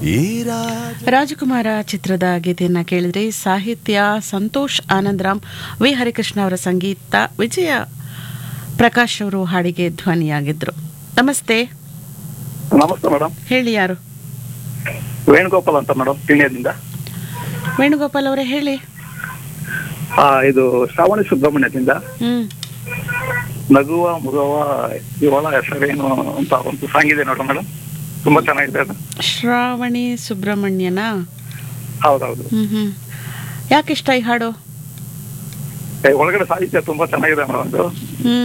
ಈ ರಾಜ ರಾಜಕುಮಾರ ಚಿತ್ರದ ಗೀತೆಯನ್ನ ಕೇಳಿದ್ರಿ ಸಾಹಿತ್ಯ ಸಂತೋಷ್ ಆನಂದರಾಮ್ ವಿ ಹರಿಕೃಷ್ಣ ಅವರ ಸಂಗೀತ ವಿಜಯ ಪ್ರಕಾಶ್ ಅವರು ಹಾಡಿಗೆ ಧ್ವನಿಯಾಗಿದ್ರು ನಮಸ್ತೆ ನಮಸ್ತೆ ಮೇಡಮ್ ಹೇಳಿ ಯಾರು ವೇಣುಗೋಪಾಲ್ ಅಂತ ಮೇಡಮ್ ಕಿಣ್ಯದಿಂದ ವೇಣುಗೋಪಾಲ್ ಅವರೇ ಹೇಳಿ ಆ, ಇದು ಶ್ರಾವಣಿ ಸುಬ್ರಹ್ಮಣ್ಯದಿಂದ ಹ್ಮ್ ನಗುವ ಮುಗವ ಇವಳ ಹೆಸರೇನು ಅಂತ ಒಂದು ಸಾಂಗ್ ಇದೆ ನೋಡ್ರಿ ಮೇಡಮ್ ತುಂಬಾ ಚೆನ್ನಾಗಿದೆ ಅದು ಶ್ರಾವಣಿ ಸುಬ್ರಹ್ಮಣ್ಯನಾ ಹೌದೌದು ಹ್ಮ್ ಹ್ಮ್ ಯಾಕಿಷ್ಟ ಈ ಹಾಡು ಏ, ಒಳಗಡೆ ಸಾಹಿತ್ಯ ತುಂಬಾ ಚೆನ್ನಾಗಿದೆ ಮೇಡಮ್ ಅದು ಹ್ಮ್